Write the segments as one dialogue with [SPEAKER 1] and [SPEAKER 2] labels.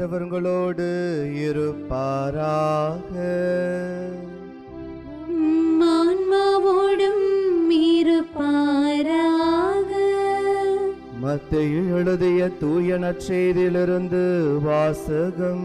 [SPEAKER 1] ஆண்டவர்களோடு இருப்பாராக
[SPEAKER 2] உம் ஆன்மாவோடும் இருப்பாராக
[SPEAKER 1] மத்தியில் எழுதிய தூய நற்செய்தியிலிருந்து வாசகம்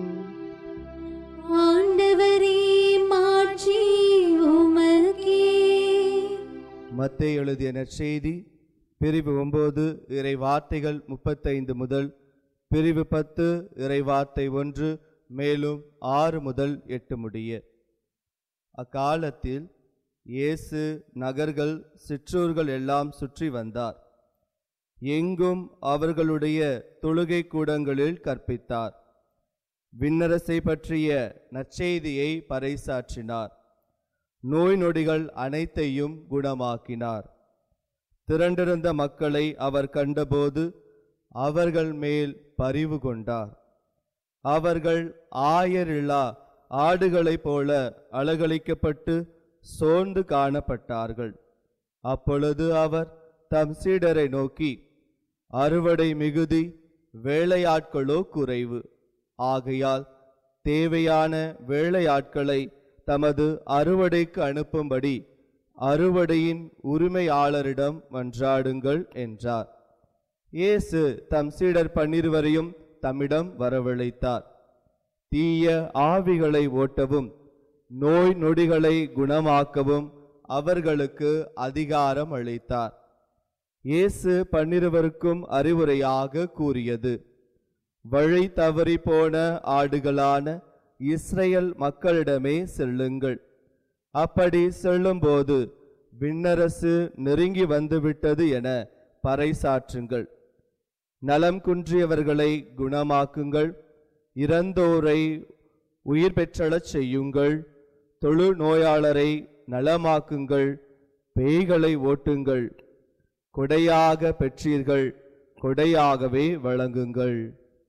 [SPEAKER 2] ஆண்டவரே மாட்சி உமக்கே
[SPEAKER 1] மத்திய எழுதிய நற்செய்தி பிரிவு ஒன்பது இறை வார்த்தைகள் முப்பத்தைந்து முதல் பிரிவு பத்து இறை வார்த்தை ஒன்று மேலும் ஆறு முதல் எட்டு முடிய அக்காலத்தில் இயேசு நகர்கள் சிற்றூர்கள் எல்லாம் சுற்றி வந்தார் எங்கும் அவர்களுடைய தொழுகை கூடங்களில் கற்பித்தார் விண்ணரசை பற்றிய நற்செய்தியை பறைசாற்றினார் நோய் நொடிகள் அனைத்தையும் குணமாக்கினார் திரண்டிருந்த மக்களை அவர் கண்டபோது அவர்கள் மேல் பரிவு கொண்டார் அவர்கள் ஆயரில்லா ஆடுகளைப் போல அலகழிக்கப்பட்டு சோர்ந்து காணப்பட்டார்கள் அப்பொழுது அவர் தம் சீடரை நோக்கி அறுவடை மிகுதி வேலையாட்களோ குறைவு ஆகையால் தேவையான வேலையாட்களை தமது அறுவடைக்கு அனுப்பும்படி அறுவடையின் உரிமையாளரிடம் மன்றாடுங்கள் என்றார் இயேசு தம் சீடர் பன்னிருவரையும் தம்மிடம் வரவழைத்தார் தீய ஆவிகளை ஓட்டவும் நோய் நொடிகளை குணமாக்கவும் அவர்களுக்கு அதிகாரம் அளித்தார் இயேசு பன்னிருவருக்கும் அறிவுரையாக கூறியது வழி தவறி போன ஆடுகளான இஸ்ரேல் மக்களிடமே செல்லுங்கள் அப்படி செல்லும்போது விண்ணரசு நெருங்கி வந்துவிட்டது என பறைசாற்றுங்கள் நலம் குன்றியவர்களை குணமாக்குங்கள் இறந்தோரை உயிர் பெற்றளச் செய்யுங்கள் தொழு நோயாளரை நலமாக்குங்கள் பேய்களை ஓட்டுங்கள் கொடையாக பெற்றீர்கள் கொடையாகவே வழங்குங்கள்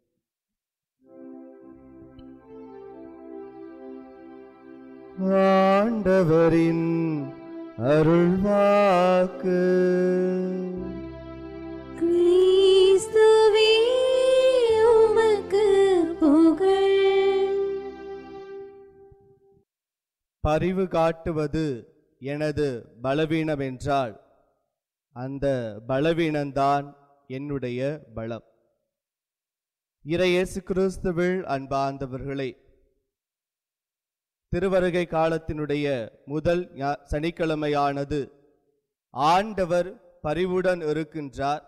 [SPEAKER 1] ஆண்டவரின் அருள்வாக்கு
[SPEAKER 2] கிறிஸ்துவே உமக்கு புகழ்
[SPEAKER 1] பரிவு காட்டுவது எனது பலவீனம் என்றால் அந்த பலவீனம்தான் என்னுடைய பலம் இறையேசு கிறிஸ்துவில் அன்பார்ந்தவர்களே திருவருகை காலத்தினுடைய முதல் ஞா- சனிக்கிழமையானது ஆண்டவர் பரிவுடன் இருக்கின்றார்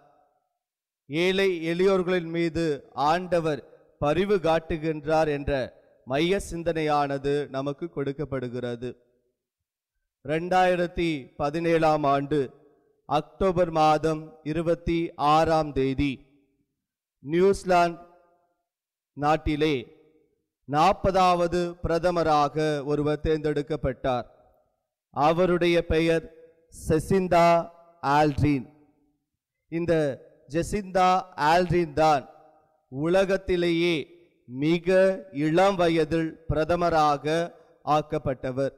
[SPEAKER 1] ஏழை எளியோர்களின் மீது ஆண்டவர் பரிவு காட்டுகின்றார் என்ற மைய சிந்தனையானது நமக்கு கொடுக்கப்படுகிறது ரெண்டாயிரத்தி பதினேழாம் ஆண்டு அக்டோபர் மாதம் இருபத்தி ஆறாம் தேதி நியூசிலாந்து நாட்டிலே நாற்பதாவது பிரதமராக ஒருவர் தேர்ந்தெடுக்கப்பட்டார் அவருடைய பெயர் செசிந்தா ஆல்ட்ரின் இந்த ஜெசிந்தா ஆல்ட்ரின் தான் உலகத்திலேயே மிக இளம் வயதில் பிரதமராக ஆக்கப்பட்டவர்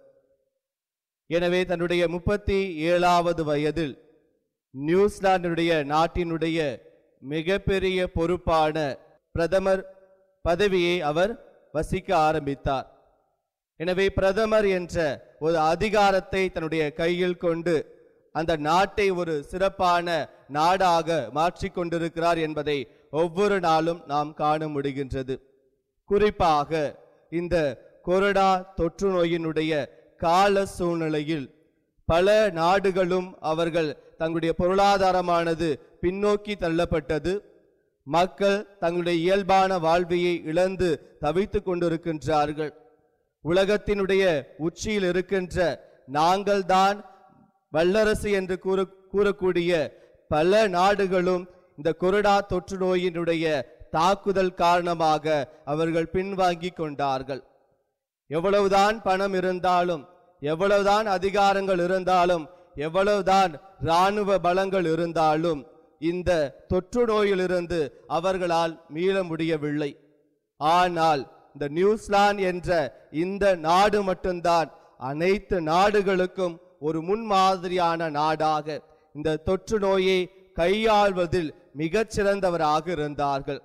[SPEAKER 1] எனவே தன்னுடைய முப்பத்தி ஏழாவது வயதில் நியூசிலாந்தினுடைய நாட்டினுடைய மிகப்பெரிய பொறுப்பான பிரதமர் பதவியை அவர் வசிக்க ஆரம்பித்தார் எனவே பிரதமர் என்ற ஒரு அதிகாரத்தை தன்னுடைய கையில் கொண்டு அந்த நாட்டை ஒரு சிறப்பான நாடாக மாற்றிக் கொண்டிருக்கிறார் என்பதை ஒவ்வொரு நாளும் நாம் காண முடிகின்றது குறிப்பாக இந்த கொரோனா தொற்று நோயினுடைய கால சூழ்நிலையில் பல நாடுகளும் அவர்கள் தங்களுடைய பொருளாதாரமானது பின்னோக்கி தள்ளப்பட்டது மக்கள் தங்களுடைய இயல்பான வாழ்வையை இழந்து தவித்துக் கொண்டிருக்கின்றார்கள் உலகத்தினுடைய உச்சியில் இருக்கின்ற நாங்கள்தான் வல்லரசு என்று கூற கூறக்கூடிய பல நாடுகளும் இந்த கொரோனா தொற்று நோயினுடைய தாக்குதல் காரணமாக அவர்கள் பின்வாங்கி கொண்டார்கள் எவ்வளவுதான் பணம் இருந்தாலும் எவ்வளவுதான் அதிகாரங்கள் இருந்தாலும் எவ்வளவுதான் இராணுவ பலங்கள் இருந்தாலும் இந்த தொற்று நோயிலிருந்து அவர்களால் மீள முடியவில்லை ஆனால் இந்த நியூசிலாந்து என்ற இந்த நாடு மட்டும்தான் அனைத்து நாடுகளுக்கும் ஒரு முன்மாதிரியான நாடாக இந்த தொற்று நோயை கையாள்வதில் மிகச் சிறந்தவராக இருந்தார்கள்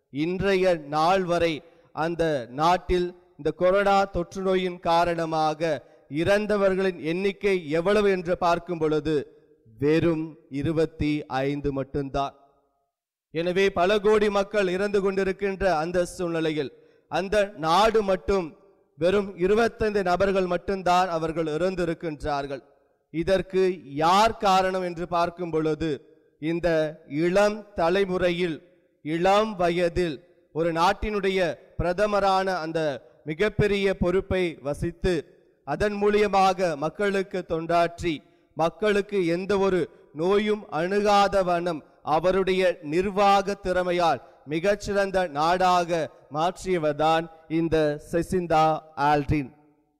[SPEAKER 1] இன்றைய நாள் வரை அந்த நாட்டில் இந்த கொரோனா தொற்று நோயின் காரணமாக இறந்தவர்களின் எண்ணிக்கை எவ்வளவு என்று பார்க்கும் பொழுது வெறும் இருபத்தி ஐந்து மட்டும்தான் எனவே பல கோடி மக்கள் இறந்து கொண்டிருக்கின்ற அந்த சூழ்நிலையில் அந்த நாடு மட்டும் வெறும் இருபத்தைந்து நபர்கள் மட்டும்தான் அவர்கள் இறந்திருக்கின்றார்கள் இதற்கு யார் காரணம் என்று பார்க்கும் பொழுது இந்த இளம் தலைமுறையில் இளம் வயதில் ஒரு நாட்டினுடைய பிரதமரான அந்த மிகப்பெரிய பொறுப்பை வசித்து அதன் மூலியமாக மக்களுக்கு தொண்டாற்றி மக்களுக்கு எந்த ஒரு நோயும் அணுகாத வண்ணம் அவருடைய நிர்வாக திறமையால் மிகச்சிறந்த நாடாக மாற்றியவர்தான் இந்த செசிந்தா ஆல்ட்ரின்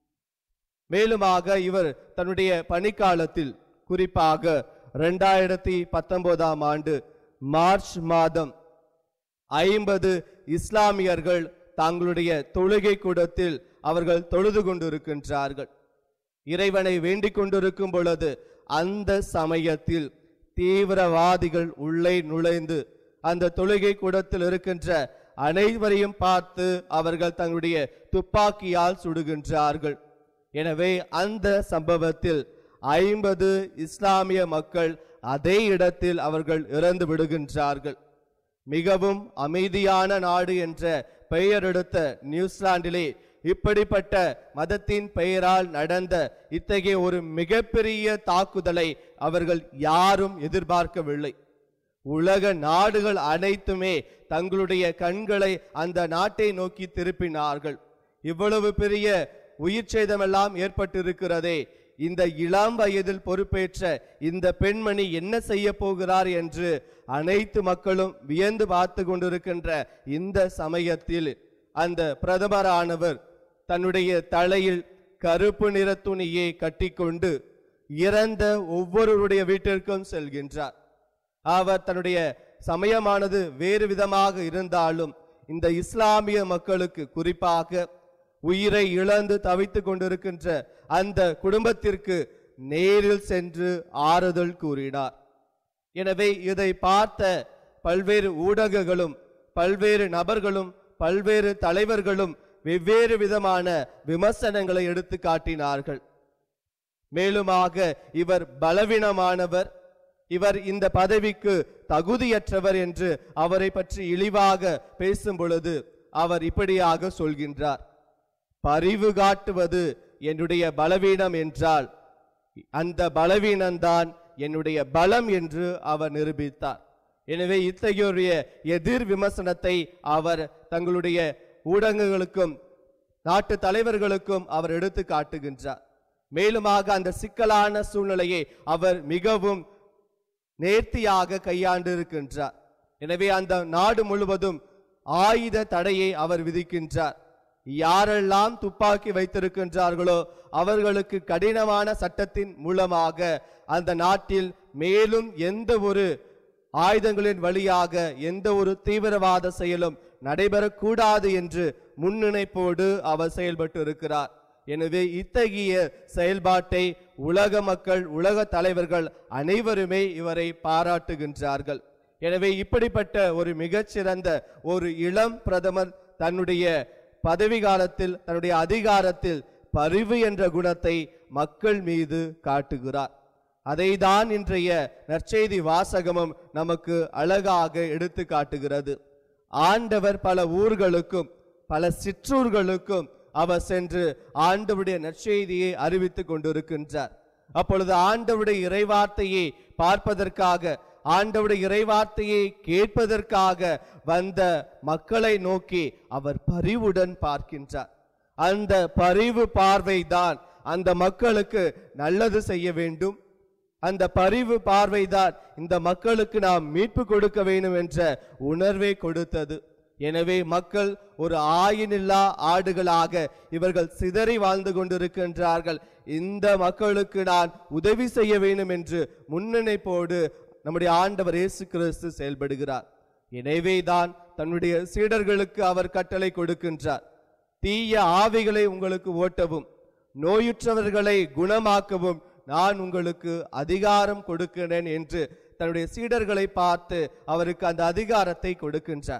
[SPEAKER 1] மேலுமாக இவர் தன்னுடைய பணிக்காலத்தில் குறிப்பாக ரெண்டாயிரத்தி பத்தொன்பதாம் ஆண்டு மார்ச் மாதம் ஐம்பது இஸ்லாமியர்கள் தங்களுடைய தொழுகை கூடத்தில் அவர்கள் தொழுது கொண்டிருக்கின்றார்கள் இறைவனை வேண்டிக் கொண்டிருக்கும் பொழுது அந்த சமயத்தில் தீவிரவாதிகள் உள்ளே நுழைந்து அந்த தொழுகை கூடத்தில் இருக்கின்ற அனைவரையும் பார்த்து அவர்கள் தங்களுடைய துப்பாக்கியால் சுடுகின்றார்கள் எனவே அந்த சம்பவத்தில் ஐம்பது இஸ்லாமிய மக்கள் அதே இடத்தில் அவர்கள் இறந்து விடுகின்றார்கள் மிகவும் அமைதியான நாடு என்ற பெயர் எடுத்த நியூசிலாந்திலே இப்படிப்பட்ட மதத்தின் பெயரால் நடந்த இத்தகைய ஒரு மிகப்பெரிய தாக்குதலை அவர்கள் யாரும் எதிர்பார்க்கவில்லை உலக நாடுகள் அனைத்துமே தங்களுடைய கண்களை அந்த நாட்டை நோக்கி திருப்பினார்கள் இவ்வளவு பெரிய உயிர் சேதமெல்லாம் ஏற்பட்டிருக்கிறதே இந்த இளம் வயதில் பொறுப்பேற்ற இந்த பெண்மணி என்ன செய்ய போகிறார் என்று அனைத்து மக்களும் வியந்து பார்த்து கொண்டிருக்கின்ற இந்த சமயத்தில் அந்த பிரதமரானவர் தன்னுடைய தலையில் கருப்பு நிற துணியை கட்டிக்கொண்டு இறந்த ஒவ்வொருவருடைய வீட்டிற்கும் செல்கின்றார் அவர் தன்னுடைய சமயமானது வேறு விதமாக இருந்தாலும் இந்த இஸ்லாமிய மக்களுக்கு குறிப்பாக உயிரை இழந்து தவித்துக் கொண்டிருக்கின்ற அந்த குடும்பத்திற்கு நேரில் சென்று ஆறுதல் கூறினார் எனவே இதை பார்த்த பல்வேறு ஊடகங்களும் பல்வேறு நபர்களும் பல்வேறு தலைவர்களும் வெவ்வேறு விதமான விமர்சனங்களை எடுத்து காட்டினார்கள் மேலுமாக இவர் பலவீனமானவர் இவர் இந்த பதவிக்கு தகுதியற்றவர் என்று அவரை பற்றி இழிவாக பேசும் பொழுது அவர் இப்படியாக சொல்கின்றார் பரிவு காட்டுவது என்னுடைய பலவீனம் என்றால் அந்த பலவீனம்தான் என்னுடைய பலம் என்று அவர் நிரூபித்தார் எனவே இத்தகையோருடைய எதிர் விமர்சனத்தை அவர் தங்களுடைய ஊடகங்களுக்கும் நாட்டு தலைவர்களுக்கும் அவர் எடுத்து காட்டுகின்றார் மேலுமாக அந்த சிக்கலான சூழ்நிலையை அவர் மிகவும் நேர்த்தியாக கையாண்டு இருக்கின்றார் எனவே அந்த நாடு முழுவதும் ஆயுத தடையை அவர் விதிக்கின்றார் யாரெல்லாம் துப்பாக்கி வைத்திருக்கின்றார்களோ அவர்களுக்கு கடினமான சட்டத்தின் மூலமாக அந்த நாட்டில் மேலும் எந்த ஒரு ஆயுதங்களின் வழியாக எந்த ஒரு தீவிரவாத செயலும் நடைபெறக்கூடாது என்று முன்னிணைப்போடு அவர் செயல்பட்டு இருக்கிறார் எனவே இத்தகைய செயல்பாட்டை உலக மக்கள் உலக தலைவர்கள் அனைவருமே இவரை பாராட்டுகின்றார்கள் எனவே இப்படிப்பட்ட ஒரு மிகச்சிறந்த ஒரு இளம் பிரதமர் தன்னுடைய பதவி காலத்தில் தன்னுடைய அதிகாரத்தில் பரிவு என்ற குணத்தை மக்கள் மீது காட்டுகிறார் அதைதான் இன்றைய நற்செய்தி வாசகமும் நமக்கு அழகாக எடுத்து காட்டுகிறது ஆண்டவர் பல ஊர்களுக்கும் பல சிற்றூர்களுக்கும் அவர் சென்று ஆண்டவருடைய நற்செய்தியை அறிவித்துக் கொண்டிருக்கின்றார் அப்பொழுது ஆண்டவருடைய இறைவார்த்தையை பார்ப்பதற்காக ஆண்டவருடைய இறைவார்த்தையை கேட்பதற்காக வந்த மக்களை நோக்கி அவர் பரிவுடன் பார்க்கின்றார் அந்த பரிவு பார்வைதான் அந்த மக்களுக்கு நல்லது செய்ய வேண்டும் அந்த பரிவு பார்வைதான் இந்த மக்களுக்கு நாம் மீட்பு கொடுக்க வேண்டும் என்ற உணர்வை கொடுத்தது எனவே மக்கள் ஒரு ஆயினில்லா ஆடுகளாக இவர்கள் சிதறி வாழ்ந்து கொண்டிருக்கின்றார்கள் இந்த மக்களுக்கு நான் உதவி செய்ய வேண்டும் என்று முன்னிணைப்போடு நம்முடைய ஆண்டவர் இயேசு கிறிஸ்து செயல்படுகிறார் எனவேதான் தன்னுடைய சீடர்களுக்கு அவர் கட்டளை கொடுக்கின்றார் தீய ஆவிகளை உங்களுக்கு ஓட்டவும் நோயுற்றவர்களை குணமாக்கவும் நான் உங்களுக்கு அதிகாரம் கொடுக்கிறேன் என்று தன்னுடைய சீடர்களை பார்த்து அவருக்கு அந்த அதிகாரத்தை கொடுக்கின்றார்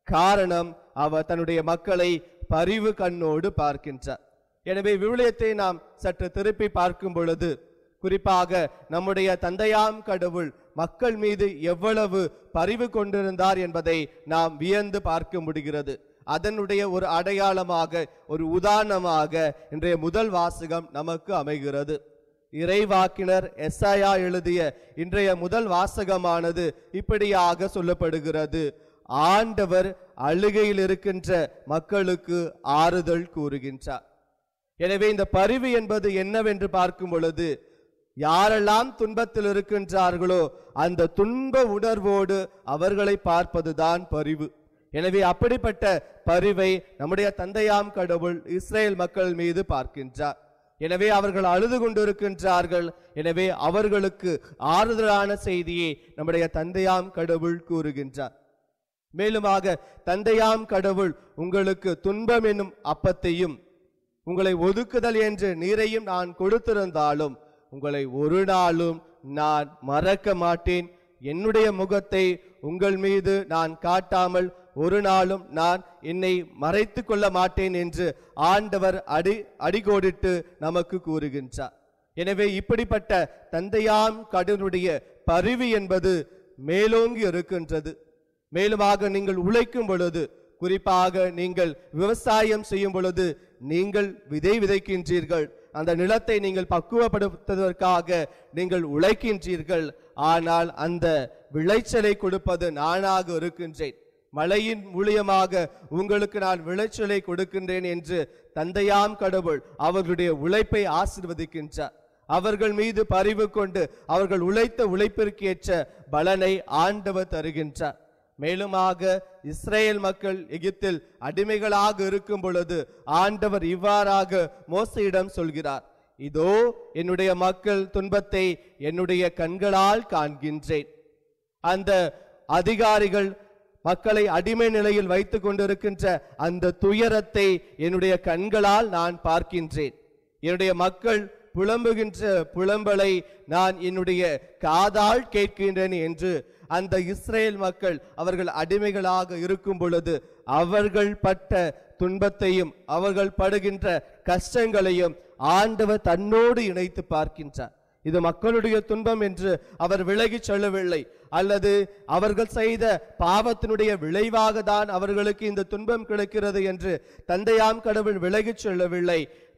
[SPEAKER 1] காரணம் அவர் தன்னுடைய மக்களை பரிவு கண்ணோடு பார்க்கின்றார் எனவே விவிலியத்தை நாம் சற்று திருப்பி பார்க்கும் பொழுது குறிப்பாக நம்முடைய தந்தையாம் கடவுள் மக்கள் மீது எவ்வளவு பரிவு கொண்டிருந்தார் என்பதை நாம் வியந்து பார்க்க முடிகிறது அதனுடைய ஒரு அடையாளமாக ஒரு உதாரணமாக இன்றைய முதல் வாசகம் நமக்கு அமைகிறது இறைவாக்கினர் எஸ்ஐயா எழுதிய இன்றைய முதல் வாசகமானது இப்படியாக சொல்லப்படுகிறது ஆண்டவர் அழுகையில் இருக்கின்ற மக்களுக்கு ஆறுதல் கூறுகின்றார் எனவே இந்த பரிவு என்பது என்னவென்று பார்க்கும் பொழுது யாரெல்லாம் துன்பத்தில் இருக்கின்றார்களோ அந்த துன்ப உணர்வோடு அவர்களை பார்ப்பதுதான் பரிவு எனவே அப்படிப்பட்ட பரிவை நம்முடைய தந்தையாம் கடவுள் இஸ்ரேல் மக்கள் மீது பார்க்கின்றார் எனவே அவர்கள் அழுது கொண்டிருக்கின்றார்கள் எனவே அவர்களுக்கு ஆறுதலான செய்தியை நம்முடைய தந்தையாம் கடவுள் கூறுகின்றார் மேலுமாக தந்தையாம் கடவுள் உங்களுக்கு துன்பம் என்னும் அப்பத்தையும் உங்களை ஒதுக்குதல் என்று நீரையும் நான் கொடுத்திருந்தாலும் உங்களை ஒரு நாளும் நான் மறக்க மாட்டேன் என்னுடைய முகத்தை உங்கள் மீது நான் காட்டாமல் ஒரு நாளும் நான் என்னை மறைத்து கொள்ள மாட்டேன் என்று ஆண்டவர் அடி அடிகோடிட்டு நமக்கு கூறுகின்றார் எனவே இப்படிப்பட்ட தந்தையாம் கடனுடைய பரிவு என்பது மேலோங்கி இருக்கின்றது மேலுமாக நீங்கள் உழைக்கும் பொழுது குறிப்பாக நீங்கள் விவசாயம் செய்யும் பொழுது நீங்கள் விதை விதைக்கின்றீர்கள் அந்த நிலத்தை நீங்கள் பக்குவப்படுத்துவதற்காக நீங்கள் உழைக்கின்றீர்கள் ஆனால் அந்த விளைச்சலை கொடுப்பது நானாக இருக்கின்றேன் மழையின் மூலியமாக உங்களுக்கு நான் விளைச்சலை கொடுக்கின்றேன் என்று தந்தையாம் கடவுள் அவர்களுடைய உழைப்பை ஆசிர்வதிக்கின்றார் அவர்கள் மீது பரிவு கொண்டு அவர்கள் உழைத்த உழைப்பிற்கேற்ற பலனை ஆண்டவர் தருகின்றார் மேலுமாக இஸ்ரேல் மக்கள் எகிப்தில் அடிமைகளாக இருக்கும் பொழுது ஆண்டவர் இவ்வாறாக மோசையிடம் சொல்கிறார் இதோ என்னுடைய மக்கள் துன்பத்தை என்னுடைய கண்களால் காண்கின்றேன் அந்த அதிகாரிகள் மக்களை அடிமை நிலையில் வைத்துக் கொண்டிருக்கின்ற அந்த துயரத்தை என்னுடைய கண்களால் நான் பார்க்கின்றேன் என்னுடைய மக்கள் புலம்புகின்ற புலம்பலை நான் என்னுடைய காதால் கேட்கின்றேன் என்று அந்த இஸ்ரேல் மக்கள் அவர்கள் அடிமைகளாக இருக்கும் பொழுது அவர்கள் பட்ட துன்பத்தையும் அவர்கள் படுகின்ற கஷ்டங்களையும் ஆண்டவர் தன்னோடு இணைத்து பார்க்கின்றார் இது மக்களுடைய துன்பம் என்று அவர் விலகிச் சொல்லவில்லை அல்லது அவர்கள் செய்த பாவத்தினுடைய விளைவாக தான் அவர்களுக்கு இந்த துன்பம் கிடைக்கிறது என்று தந்தையாம் கடவுள் விலகிச் சொல்லவில்லை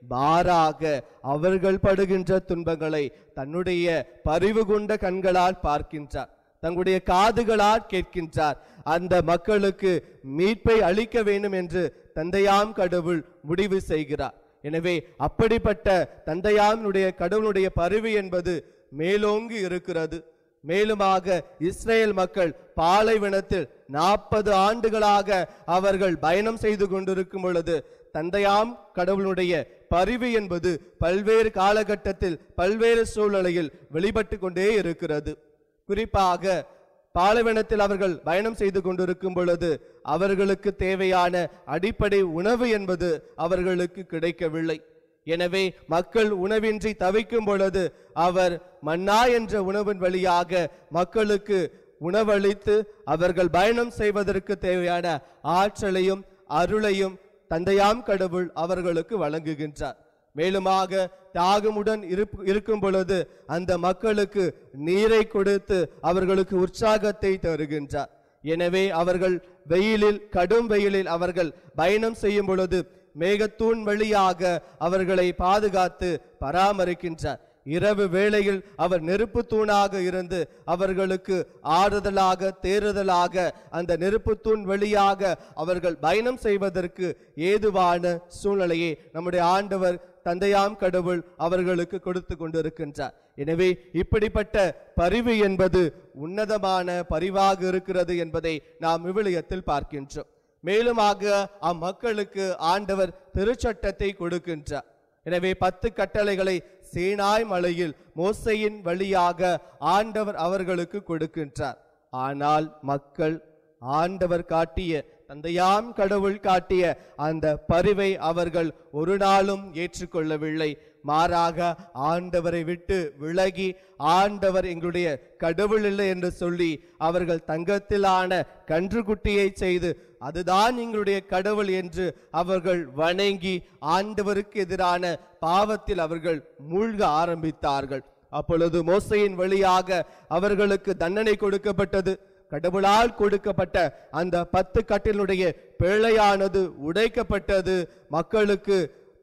[SPEAKER 1] மாறாக அவர்கள் படுகின்ற துன்பங்களை தன்னுடைய பரிவு கொண்ட கண்களால் பார்க்கின்றார் தங்களுடைய காதுகளால் கேட்கின்றார் அந்த மக்களுக்கு மீட்பை அளிக்க வேண்டும் என்று தந்தையாம் கடவுள் முடிவு செய்கிறார் எனவே அப்படிப்பட்ட தந்தையானுடைய கடவுளுடைய பரிவு என்பது மேலோங்கி இருக்கிறது மேலுமாக இஸ்ரேல் மக்கள் பாலைவனத்தில் நாற்பது ஆண்டுகளாக அவர்கள் பயணம் செய்து கொண்டிருக்கும் பொழுது தந்தையாம் கடவுளுடைய பரிவு என்பது பல்வேறு காலகட்டத்தில் பல்வேறு சூழ்நிலையில் வெளிப்பட்டு கொண்டே இருக்கிறது குறிப்பாக பாலைவனத்தில் அவர்கள் பயணம் செய்து கொண்டிருக்கும் பொழுது அவர்களுக்கு தேவையான அடிப்படை உணவு என்பது அவர்களுக்கு கிடைக்கவில்லை எனவே மக்கள் உணவின்றி தவிக்கும் பொழுது அவர் மன்னா என்ற உணவின் வழியாக மக்களுக்கு உணவளித்து அவர்கள் பயணம் செய்வதற்கு தேவையான ஆற்றலையும் அருளையும் தந்தையாம் கடவுள் அவர்களுக்கு வழங்குகின்றார் மேலுமாக தியாகமுடன் இருப்- இருக்கும் பொழுது அந்த மக்களுக்கு நீரை கொடுத்து அவர்களுக்கு உற்சாகத்தை தருகின்றார் எனவே அவர்கள் வெயிலில் கடும் வெயிலில் அவர்கள் பயணம் செய்யும் பொழுது மேகத்தூண் வழியாக அவர்களை பாதுகாத்து பராமரிக்கின்றார் இரவு வேளையில் அவர் நெருப்பு தூணாக இருந்து அவர்களுக்கு ஆறுதலாக தேறுதலாக அந்த நெருப்பு தூண் வழியாக அவர்கள் பயணம் செய்வதற்கு ஏதுவான சூழ்நிலையை நம்முடைய ஆண்டவர் தந்தையாம் கடவுள் அவர்களுக்கு கொடுத்து கொண்டிருக்கின்றார் எனவே இப்படிப்பட்ட பரிவு என்பது உன்னதமான பரிவாக இருக்கிறது என்பதை நாம் விவிலியத்தில் பார்க்கின்றோம் மேலுமாக அம்மக்களுக்கு ஆண்டவர் திருச்சட்டத்தை கொடுக்கின்றார் எனவே பத்து கட்டளைகளை சீனாய் மலையில் மோசையின் வழியாக ஆண்டவர் அவர்களுக்கு கொடுக்கின்றார் ஆனால் மக்கள் ஆண்டவர் காட்டிய தந்தையாம் கடவுள் காட்டிய அந்த பரிவை அவர்கள் ஒரு நாளும் ஏற்றுக்கொள்ளவில்லை மாறாக ஆண்டவரை விட்டு விலகி ஆண்டவர் எங்களுடைய கடவுள் இல்லை என்று சொல்லி அவர்கள் தங்கத்திலான கன்றுக்குட்டியை செய்து அதுதான் எங்களுடைய கடவுள் என்று அவர்கள் வணங்கி ஆண்டவருக்கு எதிரான பாவத்தில் அவர்கள் மூழ்க ஆரம்பித்தார்கள் அப்பொழுது மோசையின் வழியாக அவர்களுக்கு தண்டனை கொடுக்கப்பட்டது கடவுளால் கொடுக்கப்பட்ட அந்த பத்து கட்டிலுடைய பிழையானது உடைக்கப்பட்டது மக்களுக்கு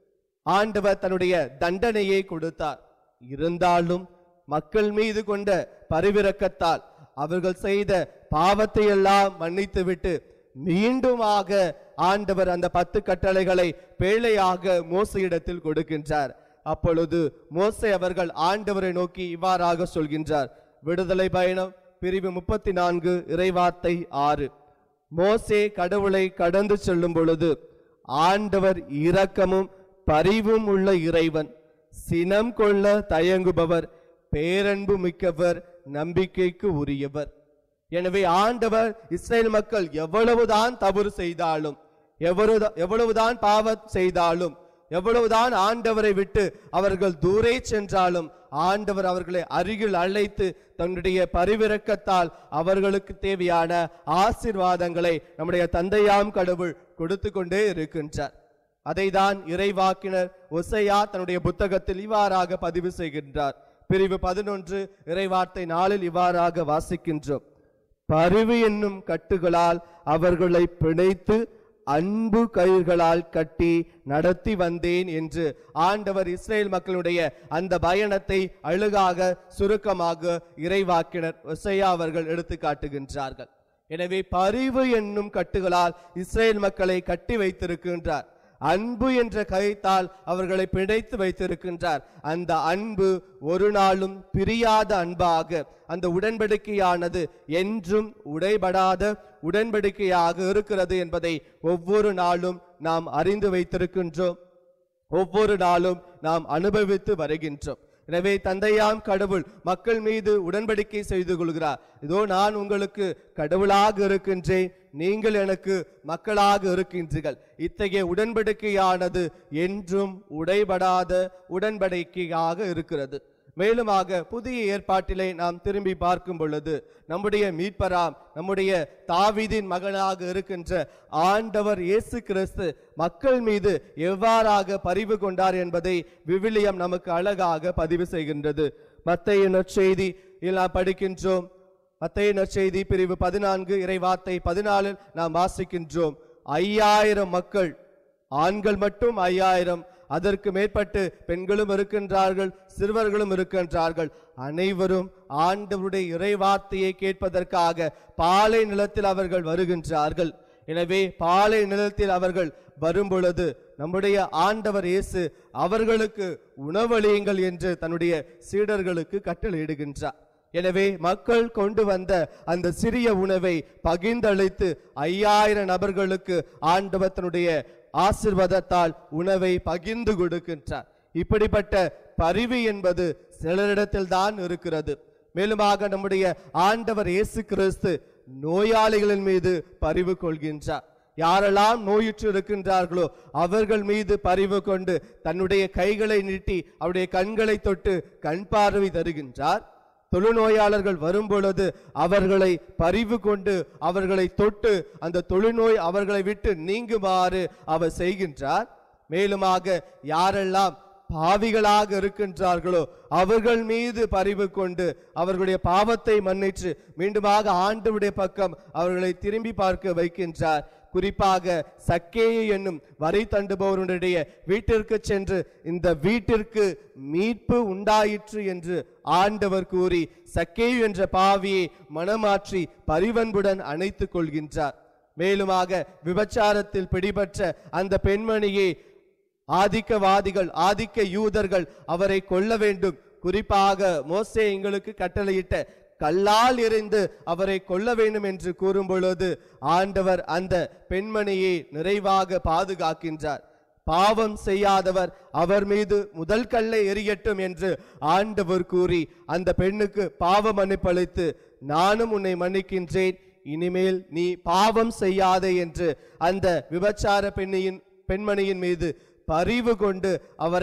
[SPEAKER 1] ஆண்டவர் தன்னுடைய தண்டனையை கொடுத்தார் இருந்தாலும் மக்கள் மீது கொண்ட பரிவிரக்கத்தால் அவர்கள் செய்த பாவத்தை எல்லாம் மன்னித்துவிட்டு மீண்டுமாக ஆண்டவர் அந்த பத்து கட்டளைகளை பேழையாக மோசையிடத்தில் கொடுக்கின்றார் அப்பொழுது மோசே அவர்கள் ஆண்டவரை நோக்கி இவ்வாறாக சொல்கின்றார் விடுதலை பயணம் பிரிவு முப்பத்தி நான்கு இறைவார்த்தை ஆறு மோசே கடவுளை கடந்து செல்லும் பொழுது ஆண்டவர் இரக்கமும் பரிவும் உள்ள இறைவன் சினம் கொள்ள தயங்குபவர் பேரன்பு மிக்கவர் நம்பிக்கைக்கு உரியவர் எனவே ஆண்டவர் இஸ்ரேல் மக்கள் எவ்வளவுதான் தவறு செய்தாலும் எவ்வளவு எவ்வளவுதான் பாவம் செய்தாலும் எவ்வளவுதான் ஆண்டவரை விட்டு அவர்கள் தூரே சென்றாலும் ஆண்டவர் அவர்களை அருகில் அழைத்து தன்னுடைய பரிவிரக்கத்தால் அவர்களுக்கு தேவையான ஆசிர்வாதங்களை நம்முடைய தந்தையாம் கடவுள் கொடுத்து கொண்டே இருக்கின்றார் அதைதான் இறைவாக்கினர் ஒசையா தன்னுடைய புத்தகத்தில் இவ்வாறாக பதிவு செய்கின்றார் பிரிவு பதினொன்று இறைவார்த்தை நாளில் இவ்வாறாக வாசிக்கின்றோம் பரிவு என்னும் கட்டுகளால் அவர்களை பிணைத்து அன்பு கயிர்களால் கட்டி நடத்தி வந்தேன் என்று ஆண்டவர் இஸ்ரேல் மக்களுடைய அந்த பயணத்தை அழுகாக சுருக்கமாக இறைவாக்கினர் ஒசையா அவர்கள் எடுத்து காட்டுகின்றார்கள் எனவே பரிவு என்னும் கட்டுகளால் இஸ்ரேல் மக்களை கட்டி வைத்திருக்கின்றார் அன்பு என்ற கயித்தால் அவர்களை பிணைத்து வைத்திருக்கின்றார் அந்த அன்பு ஒரு நாளும் பிரியாத அன்பாக அந்த உடன்படிக்கையானது என்றும் உடைபடாத உடன்படிக்கையாக இருக்கிறது என்பதை ஒவ்வொரு நாளும் நாம் அறிந்து வைத்திருக்கின்றோம் ஒவ்வொரு நாளும் நாம் அனுபவித்து வருகின்றோம் எனவே தந்தையாம் கடவுள் மக்கள் மீது உடன்படிக்கை செய்து கொள்கிறார் இதோ நான் உங்களுக்கு கடவுளாக இருக்கின்றேன் நீங்கள் எனக்கு மக்களாக இருக்கின்றீர்கள் இத்தகைய உடன்படிக்கையானது என்றும் உடைபடாத உடன்படிக்கையாக இருக்கிறது மேலுமாக புதிய ஏற்பாட்டிலே நாம் திரும்பி பார்க்கும் பொழுது நம்முடைய மீட்பராம் நம்முடைய தாவீதின் மகனாக இருக்கின்ற ஆண்டவர் இயேசு கிறிஸ்து மக்கள் மீது எவ்வாறாக பரிவு கொண்டார் என்பதை விவிலியம் நமக்கு அழகாக பதிவு செய்கின்றது மத்தைய நற்செய்தி நாம் படிக்கின்றோம் மத்தைய நற்செய்தி பிரிவு பதினான்கு இறைவார்த்தை பதினாலில் நாம் வாசிக்கின்றோம் ஐயாயிரம் மக்கள் ஆண்கள் மட்டும் ஐயாயிரம் அதற்கு மேற்பட்டு பெண்களும் இருக்கின்றார்கள் சிறுவர்களும் இருக்கின்றார்கள் அனைவரும் ஆண்டவருடைய இறைவார்த்தையை கேட்பதற்காக பாலை நிலத்தில் அவர்கள் வருகின்றார்கள் எனவே பாலை நிலத்தில் அவர்கள் வரும்பொழுது நம்முடைய ஆண்டவர் இயேசு அவர்களுக்கு உணவளியுங்கள் என்று தன்னுடைய சீடர்களுக்கு கட்டளையிடுகின்றார் எனவே மக்கள் கொண்டு வந்த அந்த சிறிய உணவை பகிர்ந்தளித்து ஐயாயிரம் நபர்களுக்கு ஆண்டவர் தன்னுடைய ஆசிர்வாதத்தால் உணவை பகிர்ந்து கொடுக்கின்றார் இப்படிப்பட்ட பரிவு என்பது சிலரிடத்தில் தான் இருக்கிறது மேலுமாக நம்முடைய ஆண்டவர் இயேசு கிறிஸ்து நோயாளிகளின் மீது பரிவு கொள்கின்றார் யாரெல்லாம் நோயுற்று இருக்கின்றார்களோ அவர்கள் மீது பரிவு கொண்டு தன்னுடைய கைகளை நீட்டி அவருடைய கண்களை தொட்டு கண் பார்வை தருகின்றார் தொழுநோயாளர்கள் வரும்பொழுது அவர்களை பரிவு கொண்டு அவர்களை தொட்டு அந்த தொழுநோய் அவர்களை விட்டு நீங்குமாறு அவர் செய்கின்றார் மேலுமாக யாரெல்லாம் பாவிகளாக இருக்கின்றார்களோ அவர்கள் மீது பரிவு கொண்டு அவர்களுடைய பாவத்தை மன்னித்து மீண்டுமாக ஆண்டவருடைய பக்கம் அவர்களை திரும்பி பார்க்க வைக்கின்றார் குறிப்பாக சக்கேயு என்னும் வரி தண்டுபவருடைய வீட்டிற்கு சென்று இந்த வீட்டிற்கு மீட்பு உண்டாயிற்று என்று ஆண்டவர் கூறி சக்கேயு என்ற பாவியை மனமாற்றி பரிவன்புடன் அணைத்துக் கொள்கின்றார் மேலுமாக விபச்சாரத்தில் பிடிபட்ட அந்த பெண்மணியை ஆதிக்கவாதிகள் ஆதிக்க யூதர்கள் அவரை கொல்ல வேண்டும் குறிப்பாக மோசே எங்களுக்கு கட்டளையிட்ட கல்லால் எறிந்து அவரை கொல்ல வேண்டும் என்று கூறும் பொழுது ஆண்டவர் அந்த பெண்மணியை நிறைவாக பாதுகாக்கின்றார் பாவம் செய்யாதவர் அவர் மீது முதல் கல்லை எரியட்டும் என்று ஆண்டவர் கூறி அந்த பெண்ணுக்கு பாவ மன்னிப்பளித்து நானும் உன்னை மன்னிக்கின்றேன் இனிமேல் நீ பாவம் செய்யாதே என்று அந்த விபச்சார பெண்ணியின் பெண்மணியின் மீது பரிவு கொண்டு அவரை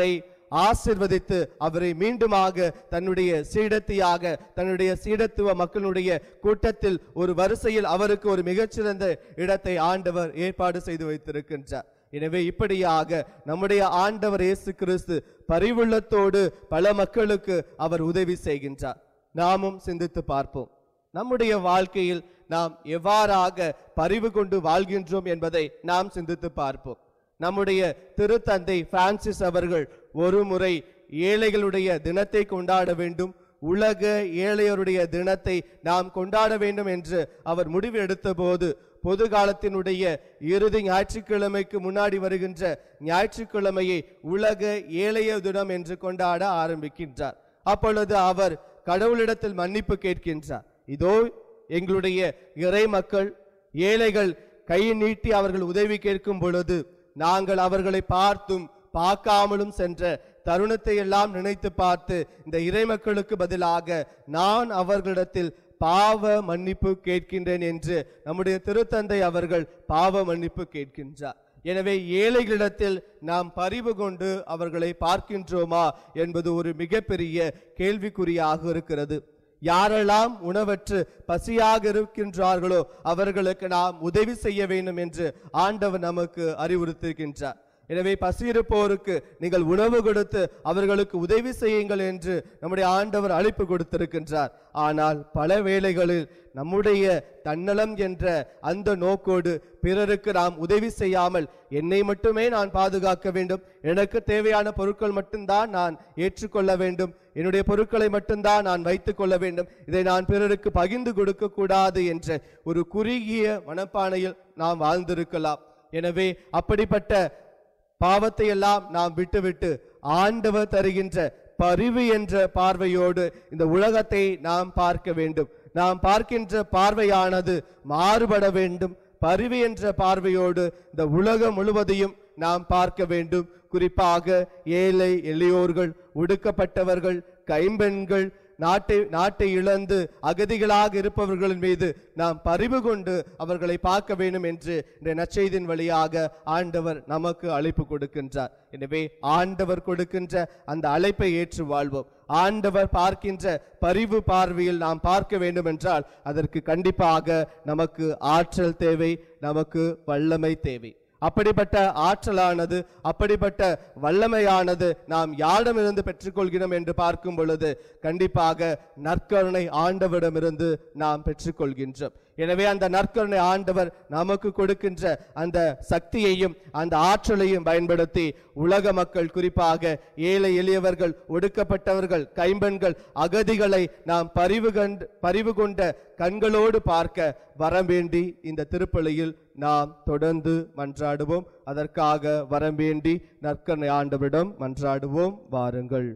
[SPEAKER 1] ஆசிர்வதித்து அவரை மீண்டுமாக தன்னுடைய சீடத்தியாக தன்னுடைய சீடத்துவ மக்களுடைய கூட்டத்தில் ஒரு வரிசையில் அவருக்கு ஒரு மிகச்சிறந்த இடத்தை ஆண்டவர் ஏற்பாடு செய்து வைத்திருக்கின்றார் எனவே இப்படியாக நம்முடைய ஆண்டவர் இயேசு கிறிஸ்து பரிவுள்ளத்தோடு பல மக்களுக்கு அவர் உதவி செய்கின்றார் நாமும் சிந்தித்து பார்ப்போம் நம்முடைய வாழ்க்கையில் நாம் எவ்வாறாக பரிவு கொண்டு வாழ்கின்றோம் என்பதை நாம் சிந்தித்து பார்ப்போம் நம்முடைய திருத்தந்தை பிரான்சிஸ் அவர்கள் ஒரு முறை ஏழைகளுடைய தினத்தை கொண்டாட வேண்டும் உலக ஏழையருடைய தினத்தை நாம் கொண்டாட வேண்டும் என்று அவர் முடிவு எடுத்தபோது பொது காலத்தினுடைய இறுதி ஞாயிற்றுக்கிழமைக்கு முன்னாடி வருகின்ற ஞாயிற்றுக்கிழமையை உலக ஏழையர் தினம் என்று கொண்டாட ஆரம்பிக்கின்றார் அப்பொழுது அவர் கடவுளிடத்தில் மன்னிப்பு கேட்கின்றார் இதோ எங்களுடைய இறை மக்கள் ஏழைகள் கை நீட்டி அவர்கள் உதவி கேட்கும் பொழுது நாங்கள் அவர்களை பார்த்தும் பார்க்காமலும் சென்ற தருணத்தை எல்லாம் நினைத்து பார்த்து இந்த இறை மக்களுக்கு பதிலாக நான் அவர்களிடத்தில் பாவ மன்னிப்பு கேட்கின்றேன் என்று நம்முடைய திருத்தந்தை அவர்கள் பாவ மன்னிப்பு கேட்கின்றார் எனவே ஏழைகளிடத்தில் நாம் பரிவு கொண்டு அவர்களை பார்க்கின்றோமா என்பது ஒரு மிகப்பெரிய கேள்விக்குறியாக இருக்கிறது யாரெல்லாம் உணவற்று பசியாக இருக்கின்றார்களோ அவர்களுக்கு நாம் உதவி செய்ய வேண்டும் என்று ஆண்டவர் நமக்கு அறிவுறுத்துகின்றார் எனவே பசியிருப்போருக்கு நீங்கள் உணவு கொடுத்து அவர்களுக்கு உதவி செய்யுங்கள் என்று நம்முடைய ஆண்டவர் அழைப்பு கொடுத்திருக்கின்றார் ஆனால் பல வேளைகளில் நம்முடைய தன்னலம் என்ற அந்த நோக்கோடு பிறருக்கு நாம் உதவி செய்யாமல் என்னை மட்டுமே நான் பாதுகாக்க வேண்டும் எனக்கு தேவையான பொருட்கள் மட்டும்தான் நான் ஏற்றுக்கொள்ள வேண்டும் என்னுடைய பொருட்களை மட்டும்தான் நான் வைத்துக் கொள்ள வேண்டும் இதை நான் பிறருக்கு பகிர்ந்து கொடுக்க கூடாது என்ற ஒரு குறுகிய மனப்பானையில் நாம் வாழ்ந்திருக்கலாம் எனவே அப்படிப்பட்ட பாவத்தை எல்லாம் நாம் விட்டுவிட்டு ஆண்டவர் தருகின்ற பரிவு என்ற பார்வையோடு இந்த உலகத்தை நாம் பார்க்க வேண்டும் நாம் பார்க்கின்ற பார்வையானது மாறுபட வேண்டும் பரிவு என்ற பார்வையோடு இந்த உலகம் முழுவதையும் நாம் பார்க்க வேண்டும் குறிப்பாக ஏழை எளியோர்கள் ஒடுக்கப்பட்டவர்கள் கைம்பெண்கள் நாட்டை நாட்டை இழந்து அகதிகளாக இருப்பவர்களின் மீது நாம் பரிவு கொண்டு அவர்களை பார்க்க வேண்டும் என்று இந்த நற்செய்தியின் வழியாக ஆண்டவர் நமக்கு அழைப்பு கொடுக்கின்றார் எனவே ஆண்டவர் கொடுக்கின்ற அந்த அழைப்பை ஏற்று வாழ்வோம் ஆண்டவர் பார்க்கின்ற பரிவு பார்வையில் நாம் பார்க்க வேண்டும் என்றால் அதற்கு கண்டிப்பாக நமக்கு ஆற்றல் தேவை நமக்கு வல்லமை தேவை அப்படிப்பட்ட ஆற்றலானது அப்படிப்பட்ட வல்லமையானது நாம் யாரிடமிருந்து பெற்றுக்கொள்கிறோம் என்று பார்க்கும் பொழுது கண்டிப்பாக நற்கருணை ஆண்டவரிடமிருந்து நாம் பெற்றுக்கொள்கின்றோம் எனவே அந்த நற்கருணை ஆண்டவர் நமக்கு கொடுக்கின்ற அந்த சக்தியையும் அந்த ஆற்றலையும் பயன்படுத்தி உலக மக்கள் குறிப்பாக ஏழை எளியவர்கள் ஒடுக்கப்பட்டவர்கள் கைம்பெண்கள் அகதிகளை நாம் பரிவு கண்டு பரிவு கொண்ட கண்களோடு பார்க்க வரம் வேண்டி இந்த திருப்பலியில் நாம் தொடர்ந்து மன்றாடுவோம் அதற்காக வரம் வேண்டி நற்கருணை ஆண்டவரிடம் மன்றாடுவோம் வாருங்கள்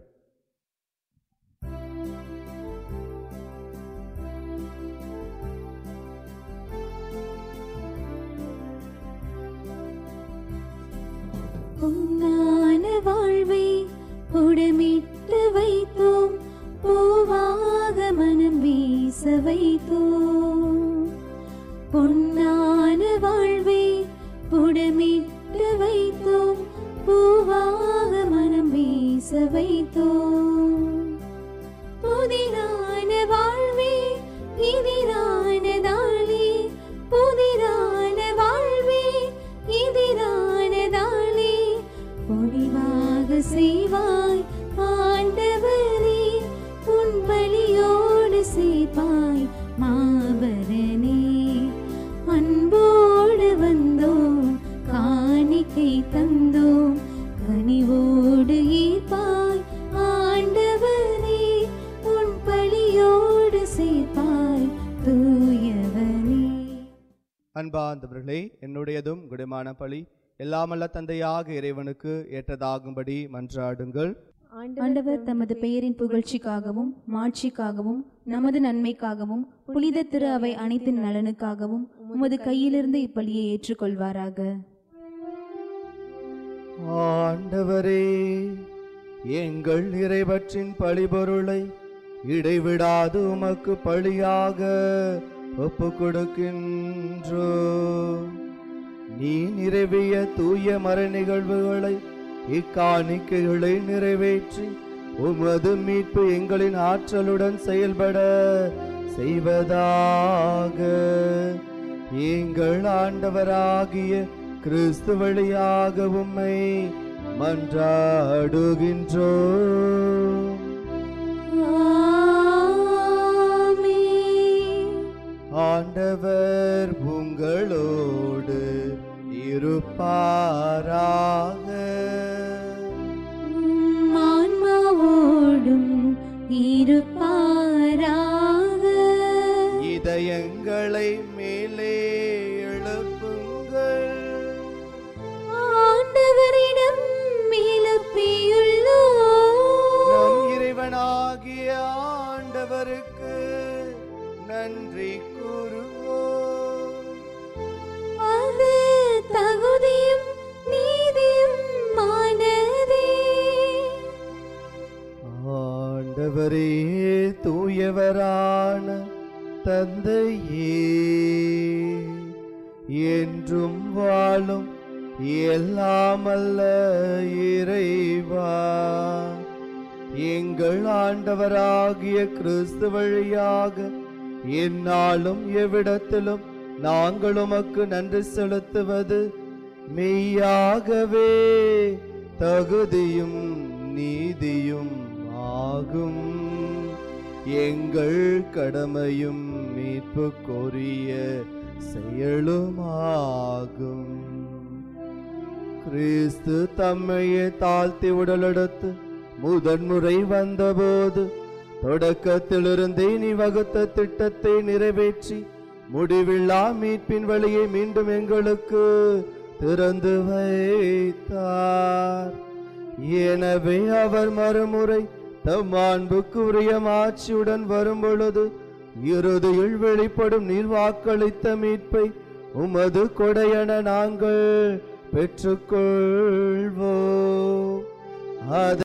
[SPEAKER 2] பொன்னான வாழ்வை புடமிட்டு வைத்தோம் பூவாக மனம் வீச வைத்தோம் பொன்னான வாழ்வை புடமிட்டு வைத்தோம் பூவாக மனம் வீச வைத்தோம் புதிரான வாழ்வே எதிரானதாலே புதிரான வாழ்வே எதிரானதாலே பொழிவாக செய்வாய் ஆண்டவரே உன் பலியோடு சேர்ப்பாய் மாபரனே அன்போடு வந்தோம் காணிக்கை தந்தோம் கனிவோடு ஈர்ப்பாய் ஆண்டவரே உன் பலியோடு சேர்ப்பாய் தூயவனே
[SPEAKER 1] அன்பார்ந்தவர்களே என்னுடையதும் குடமான பழி எல்லாமல்ல தந்தையாக இறைவனுக்கு ஏற்றதாகும்படி மன்றாடுங்கள்
[SPEAKER 3] ஆண்டவர் தமது பெயரின் புகழ்ச்சிக்காகவும் மாட்சிக்காகவும் நமது நன்மைக்காகவும் புனித திரு அவை அனைத்தின் நலனுக்காகவும் உமது கையிலிருந்து இப்பலியை ஏற்றுக்கொள்வாராக
[SPEAKER 1] ஆண்டவரே எங்கள் இறைவற்றின் பழிபொருளை இடைவிடாது உமக்கு பழியாக ஒப்பு கொடுக்கின்றோ நீ நிறைவிய தூய மறை நிகழ்வுகளை இக்காணிக்கைகளை நிறைவேற்றி உமது மீட்பு எங்களின் ஆற்றலுடன் செயல்பட செய்வதாக எங்கள் ஆண்டவராகிய கிறிஸ்து வழியாக உம்மை மன்றாடுகின்றோம்
[SPEAKER 2] ஆமென்.
[SPEAKER 1] ஆண்டவர் உங்களோடு இருப்பாராக
[SPEAKER 2] உம் ஆன்மாவோடும் இருப்பாராக
[SPEAKER 1] இதயங்களை மேலே எழுப்புங்கள்
[SPEAKER 2] ஆண்டவரிடம் எழுப்பியுள்ளோம்
[SPEAKER 1] நம் இறைவனாகிய ஆண்டவருக்கு நன்றி கூறுவோம்
[SPEAKER 2] அது தகுதியும் நீதியும் மானதே
[SPEAKER 1] ஆண்டவரே தூயவரான தந்தையே என்றும் வாழும் எல்லாமல்ல இறைவா எங்கள் ஆண்டவராகிய கிறிஸ்து வழியாக எந்நாளும் எவ்விடத்திலும் நாங்கள் உமக்கு நன்றி செலுத்துவது மெய்யாகவே தகுதியும் நீதியும் ஆகும் எங்கள் கடமையும் மீட்பு கோரிய செயலுமாகும் கிறிஸ்து தம்மையே தாழ்த்தி உடலெடுத்து முதன்முறை வந்தபோது தொடக்கத்திலிருந்தே நீ வகுத்த திட்டத்தை நிறைவேற்றி முடிவில்லா மீட்பின் வழியை மீண்டும் எங்களுக்கு திறந்து வைத்தார் எனவே அவர் மறுமுறை தம் அன்புக்குரிய மாட்சியுடன் வரும் பொழுது இறுதியில் வெளிப்படும் நீர் வாக்களித்த மீட்பை உமது கொடையென நாங்கள் பெற்றுக்கொள்வோம் அதை